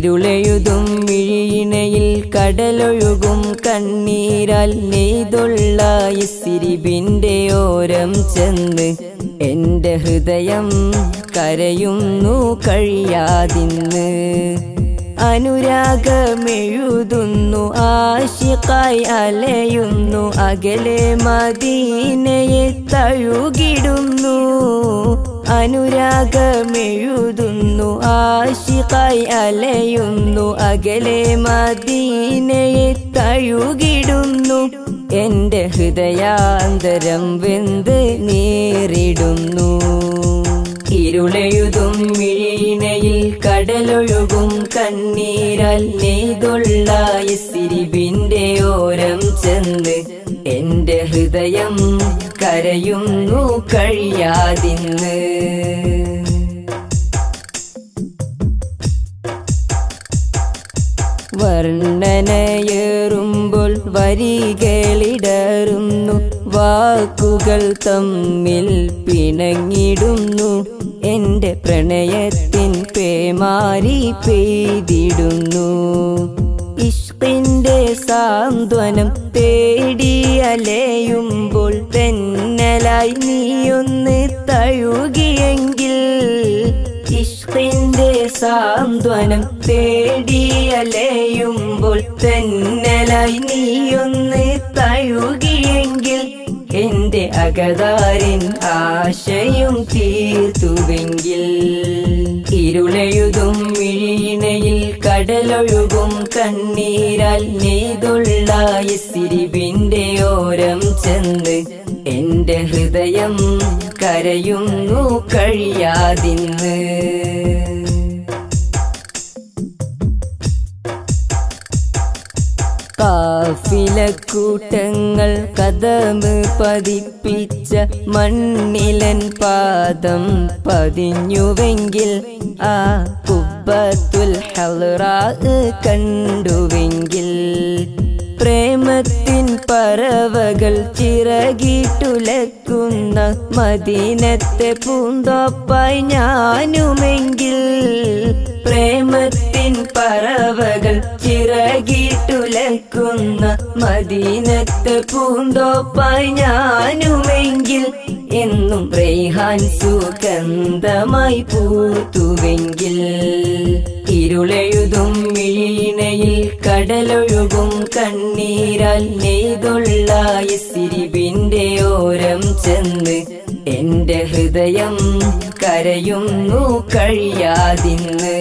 ഇരുളെഴുതും മിഴിയിണയിൽ കടലൊഴുകും കണ്ണീരാൽ നെയ്തുള്ള ഇസിരിബിന്റെ ഓരം ചെന്ന് എന്റെ ഹൃദയം കരയുന്നു കഴിയാതിന്ന് അനുരാഗമെഴുതുന്നു ആശിക്കായി അലയുന്നു അകലെ മദീനയെ തഴുകിടുന്നു അനുരാഗമെഴുതുന്നു ആശിക്കായി അലയുന്നു അകലെ മദീനയെ തഴുകിടുന്നു എന്റെ ഹൃദയാന്തരം വെന്ത് നേരിടുന്നു ഇരുളെഴുതും മിഴിയിണയിൽ കടലൊഴുകും കണ്ണീരാൽ നെയ്തുള്ള ഇസിരിബിന്റെ ഓരം ചെന്ന് എന്റെ ഹൃദയം കരയുന്നു കഴിയാതിന്ന് വർണ്ണനയേറുമ്പോൾ വരികളിടറുന്നു വാക്കുകൾ തമ്മിൽ പിണങ്ങിടുന്നു എന്റെ പ്രണയത്തിൻ പേമാരി പെയ്തിടുന്നു ഇഷ്കിന്റെ സാന്ത്വനം തേടി അലയുമ്പോൾ തെന്നലായി നീയൊന്ന് തഴുകിയെങ്കിൽ ഇഷ്കിന്റെ സാന്ത്വനം തേടി അലയുമ്പോൾ തെന്നലായി നീയൊന്ന് തഴുകിയെങ്കിൽ എന്റെ അകതാരിൻ ആശയും തീർത്തുവെങ്കിൽ ഇരുളെഴുതും മിഴിയിണയിൽ കടലൊഴുകും കണ്ണീരാൽ നെയ്തുള്ള ഇസിരിബിന്റെ ഓരം ചെന്ന് എന്റെ ഹൃദയം കരയുന്നു കഴിയാതിന്ന് കാഫിലക്കൂട്ടങ്ങൾ കഥമ് പതിപ്പിച്ച മണ്ണിലൻ പാദം പതിഞ്ഞുവെങ്കിൽ ആ കുബത്തുൽ ഹൽറാ കണ്ടുവെങ്കിൽ പ്രേമത്തിൻ പറവകൾ ചിറകിട്ടുലക്കുന്ന മദീനത്തെ പൂന്തോപ്പായി ഞാനുമെങ്കിൽ പ്രേമത്തിൻ പറവകൾ ചിറകിട്ടുലക്കുന്ന മദീനത്തെ പൂന്തോപ്പായി ഞാനുമെങ്കിൽ എന്നും റെയ്ഹാൻ സുഗന്ധമായി പൂത്തുവെങ്കിൽ ഇരുളെഴുതും മിഴിയിണയിൽ കടലൊഴുകും കണ്ണീരാൽ നെയ്തുള്ള ഇസിരിബിന്റെ ഓരം ചെന്ന് എന്റെ ഹൃദയം കരയുന്നു കഴിയാതിന്ന്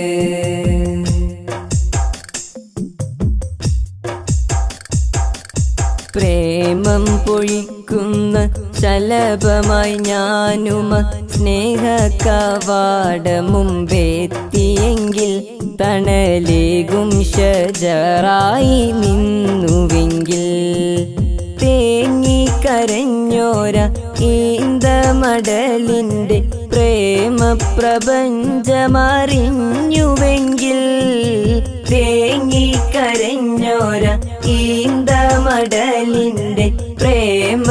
പ്രേമം പൊഴിക്കുന്ന ശലഭമായി ഞാനുമ സ്നേഹ കവാട മുമ്പെത്തിയെങ്കിൽ തണലേകും ഷജറായി നിന്നുവെങ്കിൽ തേങ്ങി കരഞ്ഞോര ഈന്തമടലിന്റെ പ്രേമ പ്രപഞ്ചമറിഞ്ഞുവെങ്കിൽ തേങ്ങി കരഞ്ഞോര ഈന്തമടലിന്റെ പ്രേമ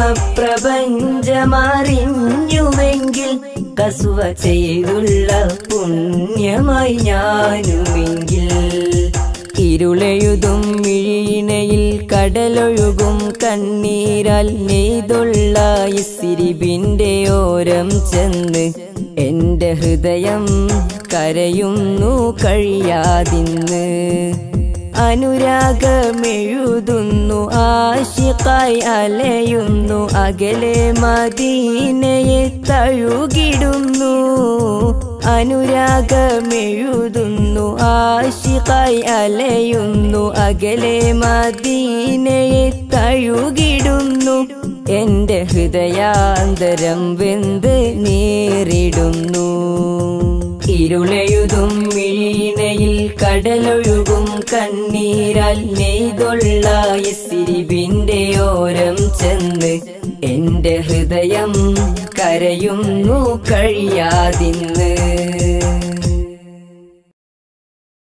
പ്രപഞ്ചമറിഞ്ഞുവെങ്കിൽ കസുവ ചെയ്തുള്ള പുണ്യമായി ഞാനുമെങ്കിൽ ഇരുളെഴുതും മിഴിയിണയിൽ കടലൊഴുകും കണ്ണീരാൽ നെയ്തുള്ള ഇസിരിബിന്റെ ഓരം ചെന്ന് എന്റെ ഹൃദയം കരയുന്നു കഴിയാതിന്ന് അനുരാഗമെഴുതുന്നു ആശിക്കായി അലയുന്നു അകലെ മദീനയെ തഴുകിടുന്നു അനുരാഗമെഴുതുന്നു ആശിക്കായി അലയുന്നു അകലെ മദീനയെ തഴുകിടുന്നു എന്റെ ഹൃദയാന്തരം വെന്ത് നേരിടുന്നു ഇരുളെഴുതും മിഴിയിണയിൽ കടലൊഴുകും കണ്ണീരാൽ നെയ്തുള്ള ഇസിരിബിന്റെ ഓരം ചെന്ന് എന്റെ ഹൃദയം കരയുന്നു കഴിയാതിന്ന്